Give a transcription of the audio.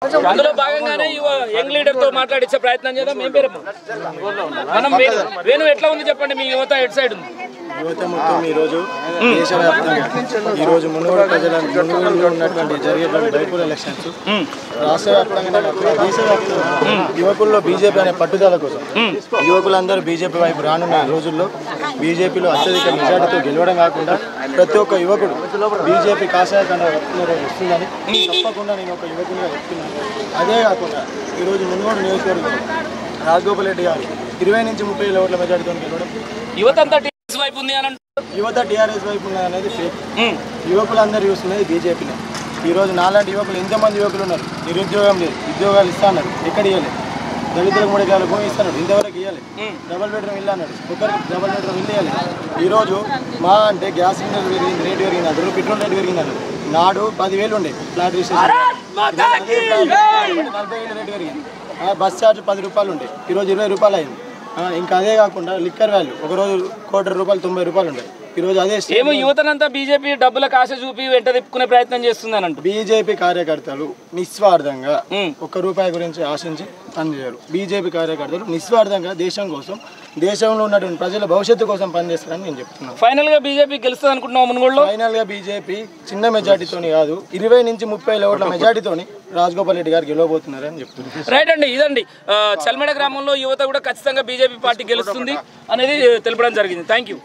అందులో భాగంగానే యువ యంగ్ లీడర్ తో మాట్లాడించే ప్రయత్నం చేద్దాం ఏం పేరు మనం వేణు వేణు ఎట్లా ఉంది చెప్పండి మీ యువత ఎటు సైడ్ ఉంది యువత మొత్తం ఈరోజు దేశవ్యాప్తంగా ఈరోజు మునుగోడు ప్రజల మునుగోడులో ఉన్నటువంటి జరిగేటువంటి బైపుల్ ఎలక్షన్స్ రాష్ట్ర వ్యాప్తంగా దేశవ్యాప్తంగా యువకుల్లో బీజేపీ అనే పట్టుదల కోసం యువకులందరూ బీజేపీ వైపు రానున్న రోజుల్లో బీజేపీలో అత్యధిక మెజార్టీతో గెలవడం కాకుండా ప్రతి ఒక్క యువకుడు బీజేపీ కాషాయ కండ వస్తుందని తప్పకుండా నేను ఒక యువకునిగా చెప్తున్నాను అదే కాకుండా ఈరోజు మునుగోడు నియోజకవర్గం రాజగోపాల్ రెడ్డి గారు ఇరవై నుంచి ముప్పై వేల ఓట్ల మెజార్టీతో గెలవడం యువత అంతా టీఆర్ఎస్ వైపు ఉంది అని అంటారు. యువత టీఆర్ఎస్ వైపు ఉన్నది అనేది ఫేక్ ఉమ్. యువకులందరూ చూస్తున్నది బీజేపీనే ఈరోజు నాలాంటి యువకులు ఎంతమంది యువకులు ఉన్నారు నిరుద్యోగం లేదు ఉద్యోగాలు ఇస్తా అన్నారు ఎక్కడ ఇవ్వలేదు దళితులకు మూడు ఎకరాల భూమి ఇస్తాడు ఇంతవరకు ఇవ్వాలి డబల్ బెడ్రూమ్ ఇల్లు అన్నాడు ఒకరికి డబల్ బెడ్రూమ్ ఇల్లు ఇవ్వాలి ఈరోజు మా అంటే గ్యాస్ సిలిండర్ పెరిగింది రేటు పెరిగింది అన్నారు పెట్రోల్ రేటు పెరిగింది అన్నారు నాడు పదివేలు ఉండే ఫ్లాట్ రిజిస్ట్రేషన్ నలభై వేలు రేటు పెరిగింది ఆ, బస్ ఛార్జ్ పది రూపాయలు ఉండే ఈరోజు ఇరవై రూపాయలు అయింది ఆ, ఇంకా అదే కాకుండా లిక్కర్ వాల్యూ ఒక రోజు కోటి రూపాయలు తొంభై రూపాయలు ఉండే ఈరోజు అదే ఏమో యువతనంతా బీజేపీ డబ్బులకు ఆశ చూపి వెంట తిప్పుకునే ప్రయత్నం చేస్తుంది అని అంటారు బీజేపీ కార్యకర్తలు నిస్వార్థంగా ఉమ్. ఒక్క రూపాయి గురించి ఆశించి పనిచేయరు బీజేపీ కార్యకర్తలు నిస్వార్థంగా దేశం కోసం దేశంలో ఉన్నటువంటి ప్రజల భవిష్యత్తు కోసం పనిచేస్తారని నేను చెప్తున్నాను ఫైనల్ గా బీజేపీ గెలుస్తుంది అనుకుంటున్నాం మునుగోడులో ఫైనల్ గా బీజేపీ చిన్న మెజార్టీతోని కాదు ఇరవై నుంచి ముప్పై ఓట్ల మెజార్టీతోని రాజగోపాల్ రెడ్డి గారు గెలవబోతున్నారని చెప్తున్నాను రైట్ అండి ఇదండి ఆ, చల్మెడ గ్రామంలో యువత కూడా ఖచ్చితంగా బీజేపీ పార్టీ గెలుస్తుంది అనేది తెలపడం జరిగింది థ్యాంక్ యూ